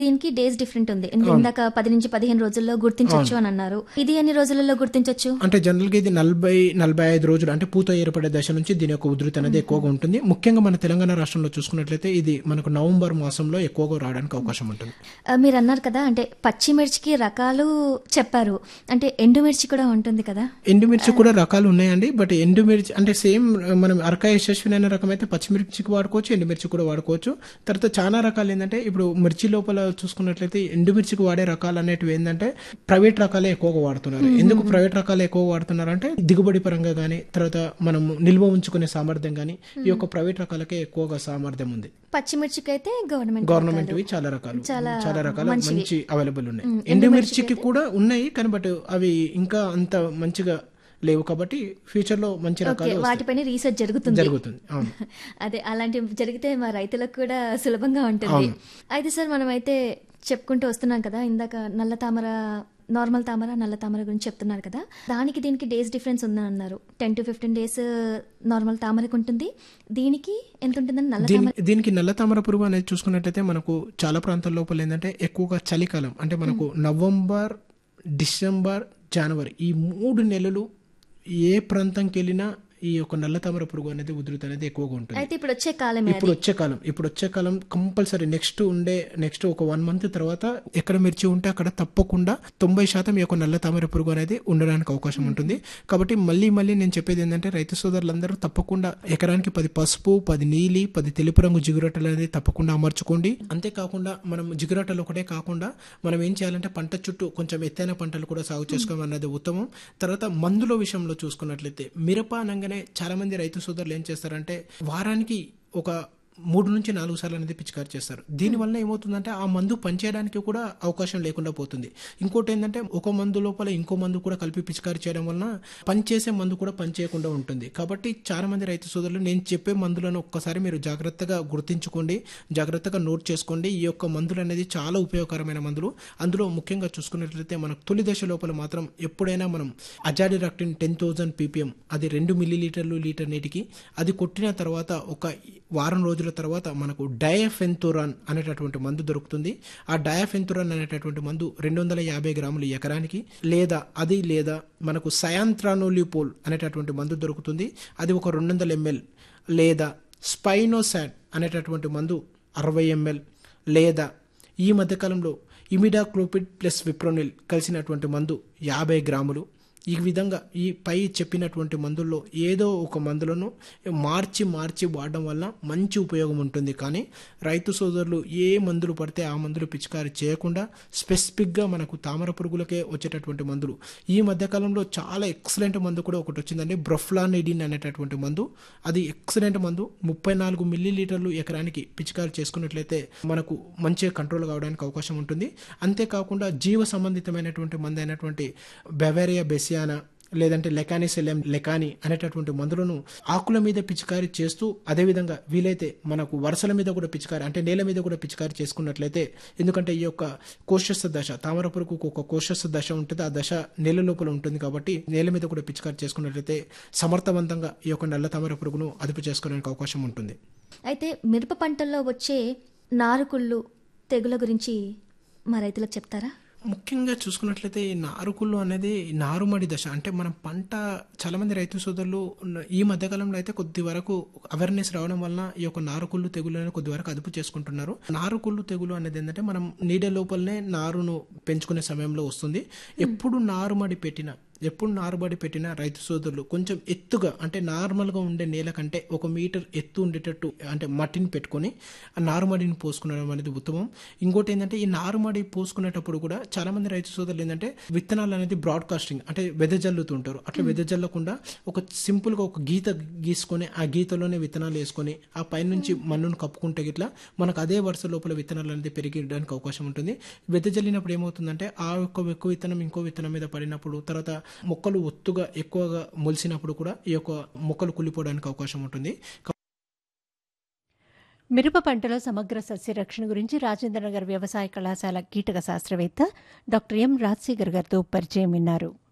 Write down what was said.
దీనికి days different ఉంది ఇంద- ఇందాక పది నుంచి పదిహేను రోజుల్లో గుర్తించవచ్చు అని అన్నారు ఇది ఎన్ని రోజులలో గుర్తించవచ్చు అంటే జనరల్గా ఇది నలభై నలభై ఐదు రోజులు అంటే పూత ఏర్పడే దశ నుంచి దీని యొక్క ఉధృతి అనేది ఎక్కువగా ఉంటుంది ముఖ్యంగా మన తెలంగాణ రాష్ట్రంలో చూసుకున్నట్లయితే ఇది మనకు నవంబర్ మాసంలో ఎక్కువగా రావడానికి అవకాశం ఉంటుంది ఆ, మీరు అన్నారు కదా అంటే పచ్చిమిర్చికి రకాలు చెప్పారు అంటే ఎండుమిర్చి కూడా ఉంటుంది కదా ఎండుమిర్చి కూడా రకాలు ఉన్నాయండి బట్ ఎండుమిర్చి అంటే సేమ్ మనం అరకాయ యశస్విని అనే రకం అయితే పచ్చిమిర్చికి వాడుకోవచ్చు ఎండుమిర్చి కూడా వాడుకోవచ్చు తర్వాత చాలా రకాలు ఏంటంటే ఇప్పుడు మిర్చి లోపల చూసుకున్నట్లయితే ఎండుమిర్చికి వాడే రకాలు అనేటివి ఏంటంటే ప్రైవేట్ రకాలే ఎక్కువగా వాడుతున్నారు ఎందుకు ప్రైవేట్ రకాలు ఎక్కువ వాడుతున్నారు అంటే దిగుబడి పరంగా కానీ తర్వాత మనం నిల్వ ఉంచుకునే సామర్థ్యం కానీ ఈ యొక్క ప్రైవేట్ రకాలకే ఎక్కువగా సామర్థ్యం ఉంది పచ్చిమిర్చికి అయితే గవర్నమెంట్ గవర్నమెంట్ వి చాలా రకాలు చాలా చాలా రకాల మంచివి. మంచి అవైలబుల్ ఉన్నాయి ఎండుమిర్చికి కూడా ఉన్నాయి కానీ బట్ అవి ఇంకా అంత మంచిగా లేవు కాబట్టి ఫ్యూచర్ లో మంచి ఓకే రకాలు వస్తాయి. వాటిపైన రీసెర్చ్ జరుగుతుంది జరుగుతుంది అవును అదే అలాంటివి జరిగితే మా రైతులకు కూడా సులభంగా ఉంటుంది అయితే సార్ మనం అయితే చెప్పుకుంటూ వస్తున్నాం కదా ఇందాక నల్ల తామర నార్మల్ తామర నల్ల తామర గురించి చెప్తున్నారు కదా దానికి దీనికి డేస్ డిఫరెన్స్ ఉందని అన్నారు ten to fifteen days normal తామరకు ఉంటుంది దీనికి ఎంత ఉంటుందని నల్ల తామర దీని దీనికి నల్ల తామర పురుగు అనేది చూసుకున్నట్లయితే మనకు చాలా ప్రాంతాల లోపల ఏంటంటే ఎక్కువగా చలికాలం అంటే మనకు నవంబర్ డిసెంబర్ జనవరి ఈ మూడు నెలలు ఏ ప్రాంతంకి వెళ్ళినా ఈ యొక్క నల్ల తామర పురుగు అనేది ఉధృతి అనేది ఎక్కువగా ఉంటుంది అయితే ఇప్పుడు వచ్చే కాలమే అది ఇప్పుడు వచ్చే కాలం ఇప్పుడు వచ్చే కాలం కంపల్సరీ నెక్స్ట్ ఉండే నెక్స్ట్ ఒక వన్ మంత్ తర్వాత ఎక్కడ మిర్చి ఉంటే అక్కడ తప్పకుండా తొంభై శాతం ఈ యొక్క నల్ల తామర పురుగు అనేది ఉండడానికి అవకాశం ఉంటుంది కాబట్టి మళ్ళీ మళ్ళీ నేను చెప్పేది ఏంటంటే రైతు సోదరులందరూ తప్పకుండా ఎకరానికి పది పసుపు పది నీలి పది తెలుపు రంగు జిగురొట్టలు అనేది తప్పకుండా అమర్చుకోండి అంతేకాకుండా మనం జిగురొట్టలు ఒకటే కాకుండా మనం ఏం చేయాలంటే పంట చుట్టూ కొంచెం ఎత్తైన పంటలు కూడా సాగు చేసుకోవడం అనేది ఉత్తమం తర్వాత మందుల విషయంలో చూసుకున్నట్లయితే మిరప అనగానే చాలా మంది రైతు సోదరులు ఏం చేస్తారంటే వారానికి ఒక మూడు నుంచి నాలుగు సార్లు అనేది పిచికారి చేస్తారు దీనివల్ల ఏమవుతుందంటే ఆ మందు పనిచేయడానికి కూడా అవకాశం లేకుండా పోతుంది ఇంకోటి ఏంటంటే ఒక మందు లోపల ఇంకో మందు కూడా కలిపి పిచికారి చేయడం వలన పనిచేసే మందు కూడా పనిచేయకుండా ఉంటుంది కాబట్టి చాలా మంది రైతు సోదరులు నేను చెప్పే మందులను ఒక్కసారి మీరు జాగ్రత్తగా గుర్తించుకోండి జాగ్రత్తగా నోట్ చేసుకోండి ఈ యొక్క మందులు అనేది చాలా ఉపయోగకరమైన మందులు అందులో ముఖ్యంగా చూసుకున్నట్లయితే మనకు తొలి దశ లోపల మాత్రం ఎప్పుడైనా మనం అజాడిరాక్టిన్ టెన్ థౌజండ్ పీపీఎం అది రెండు మిల్లీ లీటర్లు లీటర్ నీటికి అది కొట్టిన తర్వాత ఒక వారం రోజుల తర్వాత మనకు డయాఫెన్తురాన్ అనేటటువంటి మందు దొరుకుతుంది ఆ డయాఫెన్తురాన్ అనేటటువంటి మందు రెండు వందల యాభై గ్రాములు ఎకరానికి లేదా అది లేదా మనకు సయాంత్రానోలిపోల్ అనేటటువంటి మందు దొరుకుతుంది అది ఒక రెండు వందల ఎంఎల్ లేదా స్పైనోసాట్ అనేటటువంటి మందు అరవై ఎంఎల్ లేదా ఈ మధ్యకాలంలో ఇమిడాక్లోపిడ్ ప్లస్ విప్రోనిల్ కలిసినటువంటి మందు యాభై గ్రాములు ఈ విధంగా ఈ పై చెప్పినటువంటి మందుల్లో ఏదో ఒక మందులను మార్చి మార్చి వాడడం వల్ల మంచి ఉపయోగం ఉంటుంది కానీ రైతు సోదరులు ఏ మందులు పడితే ఆ మందులు పిచికారి చేయకుండా స్పెసిఫిక్గా మనకు తామర పురుగులకే వచ్చేటటువంటి మందులు ఈ మధ్యకాలంలో చాలా ఎక్సలెంట్ మందు కూడా ఒకటి వచ్చిందండి బ్రొఫ్లానిడిన్ అనేటటువంటి మందు అది ఎక్సలెంట్ మందు ముప్పై నాలుగు మిల్లీ లీటర్లు ఎకరానికి పిచికారి చేసుకున్నట్లయితే మనకు మంచిగా కంట్రోల్ కావడానికి అవకాశం ఉంటుంది అంతేకాకుండా జీవ సంబంధితమైనటువంటి మందు అయినటువంటి బెవేరియా బెసియానా లేదంటే లెకానిసెలియం లెకాని అనేటటువంటి మందులను ఆకుల మీద పిచికారి చేస్తూ అదేవిధంగా వీలైతే మనకు వరుసల మీద కూడా పిచికారి అంటే నేల మీద కూడా పిచికారి చేసుకున్నట్లయితే ఎందుకంటే ఈ యొక్క కోశస్థ దశ తామర పురుగుకు ఒక కోశస్థ దశ ఉంటుంది ఆ దశ నేల లోపల ఉంటుంది కాబట్టి నేల మీద కూడా పిచికారి చేసుకున్నట్లయితే సమర్థవంతంగా ఈ యొక్క నల్ల తామర పురుగును అదుపు చేసుకోవడానికి అవకాశం ఉంటుంది అయితే మిరప పంటల్లో వచ్చే నారుకుళ్ళు తెగుల గురించి మా రైతులకు చెప్తారా ముఖ్యంగా చూసుకున్నట్లయితే ఈ నారుకుళ్ళు అనేది నారుమడి దశ అంటే మనం పంట చాలా మంది రైతు సోదరులు ఉన్న- ఈ మధ్యకాలంలో అయితే కొద్ది వరకు అవేర్నెస్ రావడం వలన ఈ యొక్క నారుకుళ్ళు తెగులు అనేది కొద్ది వరకు అదుపు చేసుకుంటున్నారు నారుకుళ్ళు తెగులు అనేది ఏంటంటే మనం నీడ లోపలనే నారును పెంచుకునే సమయంలో వస్తుంది ఎప్పుడు నారుమడి పెట్టినా ఎప్పుడు నారుబడి పెట్టినా రైతు సోదరులు కొంచెం ఎత్తుగా అంటే నార్మల్గా ఉండే నేల కంటే ఒక మీటర్ ఎత్తు ఉండేటట్టు అంటే మట్టిని పెట్టుకొని ఆ నారుమడిని పోసుకునడం అనేది ఉత్తమం ఇంకోటి ఏంటంటే ఈ నారుమడి పోసుకునేటప్పుడు కూడా చాలా మంది రైతు సోదరులు ఏంటంటే విత్తనాలు అనేది బ్రాడ్కాస్టింగ్ అంటే వెదజల్లుతుంటారు అట్లా వెదజల్లకుండా ఒక సింపుల్గా ఒక గీత గీసుకొని ఆ గీతలోనే విత్తనాలు వేసుకొని ఆ పైనుంచి మన్నును కప్పుకుంటే గిట్లా మనకు అదే వరుస లోపల విత్తనాలు అనేది పెరిగడానికి అవకాశం ఉంటుంది వెదజల్లినప్పుడు ఏమవుతుందంటే ఆ యొక్క ఎక్కువ విత్తనం ఇంకో విత్తనం మీద పడినప్పుడు తర్వాత మొక్కలు ఒత్తుగా ఎక్కువగా మొలిసినప్పుడు కూడా ఈ యొక్క మొక్కలు కుళ్ళిపోవడానికి అవకాశం ఉంటుంది మిరప పంటలో సమగ్ర సస్యరక్షణ గురించి రాజేంద్రనగర్ వ్యవసాయ కళాశాల కీటక శాస్త్రవేత్త డాక్టర్ ఎం రాజశేఖర్ గారితో పరిచయం విన్నారు